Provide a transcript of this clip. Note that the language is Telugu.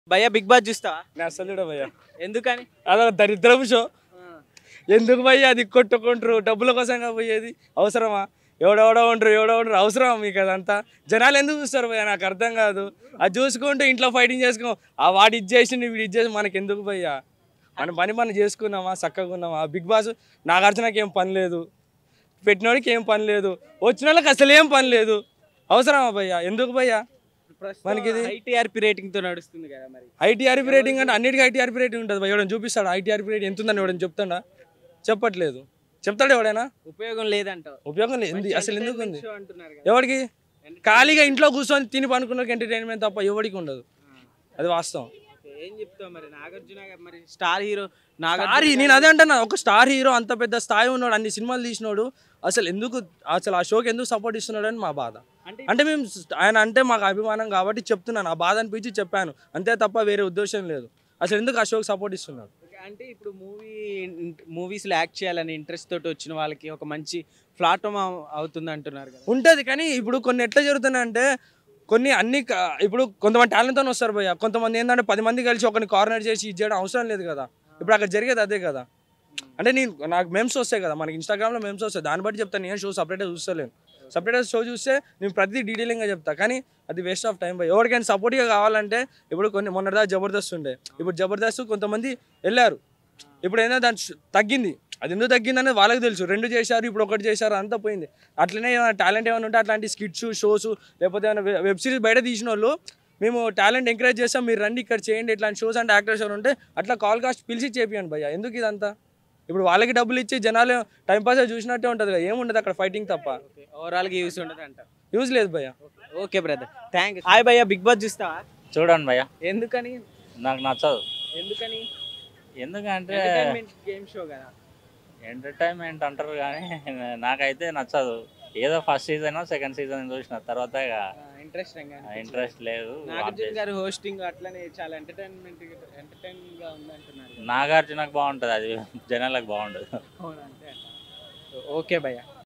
భయ్యా బిగ్ బాస్ చూస్తావా నేను అసలు చూడ భయ్యా ఎందుకని అదొక దరిద్రపు షో ఎందుకు భయ్యా అది కొట్టుకుంటారు డబ్బుల కోసంగా పోయేది అవసరమా ఎవడెవడో ఉండరు ఎవడో ఉండరు అవసరమా మీకు అదంతా జనాలు ఎందుకు చూస్తారు భయ్యా నాకు అర్థం కాదు అది చూసుకుంటూ ఇంట్లో ఫైటింగ్ చేసుకో ఆ వాడు ఇది చేసి వీడు ఇది చేసి మనకి ఎందుకు భయ్యా మన పని మనం చేసుకున్నామా చక్కగా ఉన్నామా బిగ్ బాస్ నాగార్జునకి ఏం పని లేదు పెట్టినోడికి ఏం పని లేదు వచ్చిన వాళ్ళకి అసలు ఏం పని లేదు అవసరమా భయ్యా ఎందుకు భయ్యా మనకి ఇది- ఐటీఆర్పి రేటింగ్ తో నడుస్తుంది కదా మరి ఐటీఆర్పీ రేటింగ్ అంటే అన్నిటికీ ఐటీఆర్పీ రేటింగ్ ఉంటుంది భయ్య ఎవడని చూపిస్తాడు ఐటీఆర్పీ రేటింగ్ ఎంత ఉందని ఎవడని చెప్తాడా చెప్పట్లేదు చెప్తాడు ఎవడైనా ఉపయోగం లేదంటావు ఉపయోగం లేదు ఎందు- అసలు ఎందుకు ఉంది Show అంటున్నారు కదా ఎవరికి ఖాళీగా ఇంట్లో కూర్చొని తిని పనుకున్న ఎంటర్టైన్మెంట్ తప్ప ఎవరికి ఉండదు అది వాస్తవం Okay, ఏం చెప్తావు మరి నాగార్జున గారు మరి స్టార్ హీరో స్టార్ నాగార్జున నేను అదే అంటున్నా ఒక స్టార్ హీరో అంత పెద్ద స్థాయి ఉన్నాడు అన్ని సినిమాలు తీసినాడు అసలు ఎందుకు అసలు ఆ షోకి ఎందుకు సపోర్ట్ ఇస్తున్నాడు అని మా బాధ అంటే అంటే మేము ఆయన అంటే మాకు అభిమానం కాబట్టి చెప్తున్నాను ఆ బాధ అనిపించి చెప్పాను అంతే తప్ప వేరే ఉద్దేశం లేదు అసలు ఎందుకు ఆ షోకి సపోర్ట్ ఇస్తున్నాడు Okay, అంటే ఇప్పుడు మూవీ మూవీస్లో యాక్ట్ చేయాలని ఇంట్రెస్ట్ తోటి వచ్చిన వాళ్ళకి ఒక మంచి ప్లాట్ఫామ్ అవుతుంది అంటున్నారు కదా ఉంటుంది కానీ ఇప్పుడు కొన్ని ఎట్లా జరుగుతున్నాయంటే కొన్ని అన్ని క- ఇప్పుడు కొంతమంది టాలెంట్తో వస్తారు భయ్య కొంతమంది ఏంటంటే పది మంది కలిసి ఒకరిని కార్నర్ చేసి ఇది చేయడం అవసరం లేదు కదా ఇప్పుడు అక్కడ జరిగేది అదే కదా అంటే నేను నాకు మెమ్స్ వస్తాయి కదా మనకి ఇన్స్టాగ్రామ్లో మెమ్స్ వస్తాయి దాన్ని బట్టి చెప్తాను నేను షో సపరేట్గా చూస్తలేను సపరేట్గా షో చూస్తే నేను ప్రతి డీటెయిలింగ్గా చెప్తా కానీ అది వేస్ట్ ఆఫ్ టైం భయ్ ఎవరికైనా సపోర్ట్గా కావాలంటే ఇప్పుడు కొన్ని మొన్నటిదా జబర్దస్త్ ఉండే ఇప్పుడు జబర్దస్త్ కొంతమంది వెళ్ళారు ఇప్పుడు ఏంటంటే దాని ష్- తగ్గింది అది ఎందుకు తగ్గిందనేది వాళ్ళకి తెలుసు రెండు చేశారు ఇప్పుడు ఒకటి చేశారు అంతా పోయింది అట్లనే ఏమైనా టాలెంట్ ఏమైనా ఉంటే అట్లాంటి స్కిట్స్ షోస్ లేకపోతే ఏమైనా వె- వెబ్ సిరీస్ బయట తీసిన వాళ్ళు మేము టాలెంట్ ఎంకరేజ్ చేస్తాం మీరు రండి ఇక్కడ చేయండి ఇట్లాంటి షోస్ అండ్ యాక్టర్స్ ఎవరు ఉంటే అట్లా కాల్ కాస్ట్ పిలిచి చేపియండి భయ్య ఎందుకు ఇదంతా ఇప్పుడు వాళ్ళకి డబ్బులు ఇచ్చి జనాలు టైంపాస్ చూసినట్టే ఉంటుంది కదా ఏముండదు అక్కడ ఫైటింగ్ తప్ప ఓవరాల్గా యూస్ ఉండదు అంట యూజ్ లేదు భయ్య okay brother thank you hi భయ్యా బిగ్ బాస్ చూస్తావా చూడండి భయ్య ఎందుకని నాకు నచ్చదు ఎందుకని ఎందుకంటే ఎంటర్టైన్మెంట్ గేమ్ షో కదా ఎంటర్టైన్మెంట్ అంటారు కానీ నాకైతే నచ్చదు ఏదో ఫస్ట్ సీజన్ సెకండ్ సీజన్ చూసిన తర్వాత ఇంట్రెస్టింగ్ ఇంట్రెస్ట్ లేదు నాగార్జున గారు హోస్టింగ్ అట్లనే చాలా ఎంటర్టైన్మెంట్ ఎంటర్టైనింగ్ గా ఉంది అంటున్నారు కదా. నాగార్జునకు బాగుంటుంది అది జనాలకు బాగుండదు అవునా, అంతే అంటారా? ఓకే భయ్యా